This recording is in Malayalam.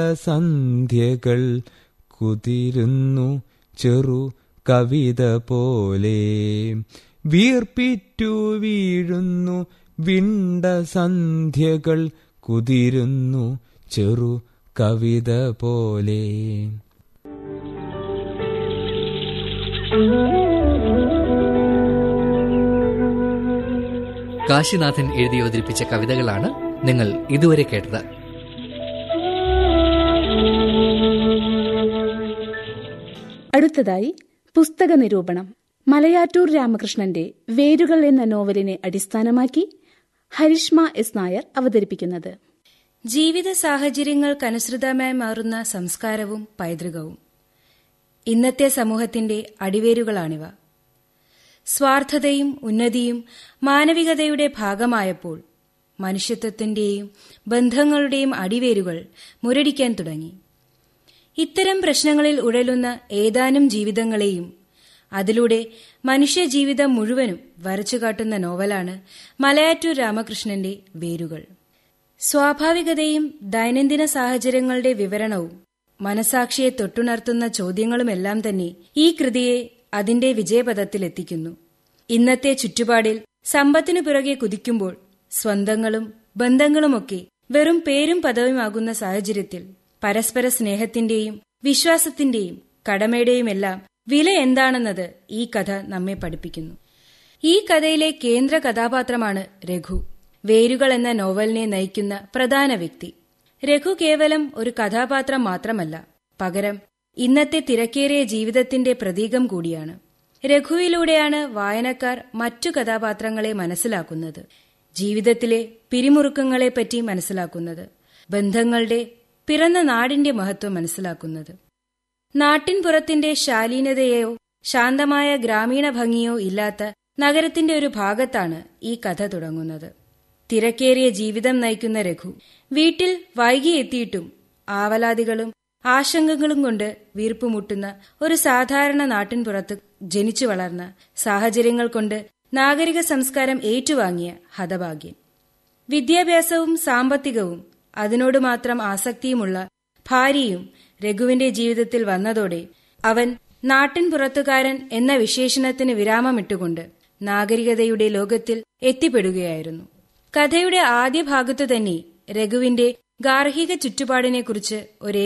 സന്ധ്യകൾ കുതിരുന്നു ചെറു കവിത പോലെ വീർപ്പിറ്റു വീഴുന്നു വിണ്ട സന്ധ്യകൾ കുതിരുന്നു ചെറു കവിത പോലെ കാശിനാഥൻ എഴുതി അവതരിപ്പിച്ച കവിതകളാണ് നിങ്ങൾ ഇതുവരെ കേട്ടത് അടുത്തതായി പുസ്തക നിരൂപണം മലയാറ്റൂർ രാമകൃഷ്ണന്റെ വേരുകൾ എന്ന നോവലിനെ അടിസ്ഥാനമാക്കി ഹരിഷ്മ എസ് നായർ അവതരിപ്പിക്കുന്നത് ജീവിത സാഹചര്യങ്ങൾക്കനുസൃതമായി മാറുന്ന സംസ്കാരവും പൈതൃകവും ഇന്നത്തെ സമൂഹത്തിന്റെ അടിവേരുകളാണിവ സ്വാർത്ഥതയും ഉന്നതിയും മാനവികതയുടെ ഭാഗമായപ്പോൾ മനുഷ്യത്വത്തിന്റെയും ബന്ധങ്ങളുടെയും അടിവേരുകൾ മുരടിക്കാൻ തുടങ്ങി ഇത്തരം പ്രശ്നങ്ങളിൽ ഉഴലുന്ന ഏതാനും ജീവിതങ്ങളെയും അതിലൂടെ മനുഷ്യജീവിതം മുഴുവനും വരച്ചുകാട്ടുന്ന നോവലാണ് മലയാറ്റൂർ രാമകൃഷ്ണന്റെ വേരുകൾ സ്വാഭാവികതയും ദൈനംദിന സാഹചര്യങ്ങളുടെ വിവരണവും മനസാക്ഷിയെ തൊട്ടുണർത്തുന്ന ചോദ്യങ്ങളുമെല്ലാം തന്നെ ഈ കൃതിയെ അതിന്റെ വിജയപഥത്തിലെത്തിക്കുന്നു ഇന്നത്തെ ചുറ്റുപാടിൽ സമ്പത്തിനു പിറകെ കുതിക്കുമ്പോൾ സ്വന്തങ്ങളും ബന്ധങ്ങളുമൊക്കെ വെറും പേരും പദവുമാകുന്ന സാഹചര്യത്തിൽ പരസ്പര സ്നേഹത്തിന്റെയും വിശ്വാസത്തിന്റെയും കടമയുടെയുമെല്ലാം വില എന്താണെന്നത് ഈ കഥ നമ്മെ പഠിപ്പിക്കുന്നു ഈ കഥയിലെ കേന്ദ്ര കഥാപാത്രമാണ് രഘു വേരുകൾ എന്ന നോവലിനെ നയിക്കുന്ന പ്രധാന വ്യക്തി രഘു കേവലം ഒരു കഥാപാത്രം മാത്രമല്ല പകരം ഇന്നത്തെ തിരക്കേറിയ ജീവിതത്തിന്റെ പ്രതീകം കൂടിയാണ് രഘുവിലൂടെയാണ് വായനക്കാർ മറ്റു കഥാപാത്രങ്ങളെ മനസ്സിലാക്കുന്നത് ജീവിതത്തിലെ പിരിമുറുക്കങ്ങളെപ്പറ്റി മനസ്സിലാക്കുന്നത് ബന്ധങ്ങളുടെ പിറന്ന നാടിന്റെ മഹത്വം മനസ്സിലാക്കുന്നത് നാട്ടിൻപുറത്തിന്റെ ശാലീനതയോ ശാന്തമായ ഗ്രാമീണ ഭംഗിയോ ഇല്ലാത്ത നഗരത്തിന്റെ ഒരു ഭാഗത്താണ് ഈ കഥ തുടങ്ങുന്നത് തിരക്കേറിയ ജീവിതം നയിക്കുന്ന രഘു വീട്ടിൽ വൈകി എത്തിയിട്ടും ആവലാതികളും ആശങ്കകളും കൊണ്ട് വീർപ്പുമുട്ടുന്ന ഒരു സാധാരണ നാട്ടിൻപുറത്ത് ജനിച്ചു വളർന്ന സാഹചര്യങ്ങൾ കൊണ്ട് നാഗരിക സംസ്കാരം ഏറ്റുവാങ്ങിയ ഹതഭാഗ്യൻ വിദ്യാഭ്യാസവും സാമ്പത്തികവും അതിനോട് മാത്രം ആസക്തിയുമുള്ള ഭാര്യയും രഘുവിന്റെ ജീവിതത്തിൽ വന്നതോടെ അവൻ നാട്ടിൻപുറത്തുകാരൻ എന്ന വിശേഷണത്തിന് വിരാമമിട്ടുകൊണ്ട് നാഗരികതയുടെ ലോകത്തിൽ എത്തിപ്പെടുകയായിരുന്നു കഥയുടെ ആദ്യ ഭാഗത്തു തന്നെ രഘുവിന്റെ ഗാർഹിക ചുറ്റുപാടിനെക്കുറിച്ച് ഒരു